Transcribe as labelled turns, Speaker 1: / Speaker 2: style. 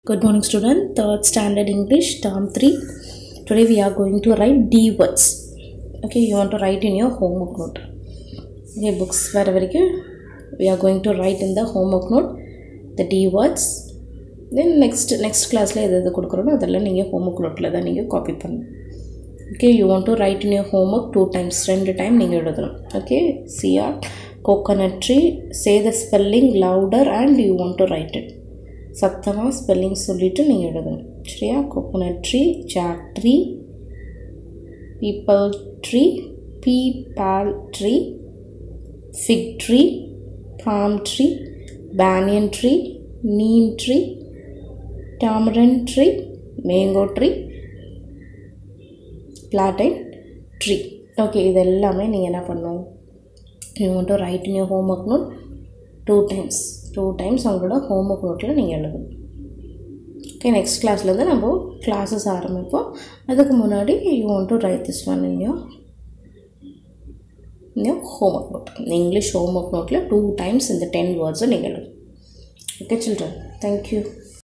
Speaker 1: Good morning, student. Third standard English, term 3. Today we are going to write D words. Okay, you want to write in your homework note. Okay, books வர வரைக்கும் we are going to write in the homework note the D words. Then next next classல எது எது கொடுக்குறோமோ அதெல்லாம் நீங்கள் homework நோட்டில் தான் நீங்கள் காப்பி பண்ணணும் okay you want to write in your homework two times ரெண்டு டைம் நீங்கள் எழுதணும் okay CR coconut tree say the spelling louder and you want to write it சத்தமாக ஸ்பெல்லிங் சொல்லிவிட்டு நீங்கள் எழுதணும் சரியா coconut tree jack tree peepal tree pipal tree fig tree palm tree banyan tree neem tree tamarind tree mango tree plantain tree okay இது எல்லாமே நீங்கள் என்ன பண்ணணும் you want to write in your homework note two times two times அவங்களோட homework நோட்டில் நீங்கள் எழுதணும் okay next கிளாஸ்லேருந்து நம்ம கிளாஸஸ் ஆரம்பிப்போம் அதுக்கு முன்னாடி you want to write this one in your in your homework note English homework நோட்டில் டூ டைம்ஸ் இந்த டென் வேர்ட்ஸை நீங்கள் எழுதணும் ஓகே சில்ட்ரன் தேங்க்யூ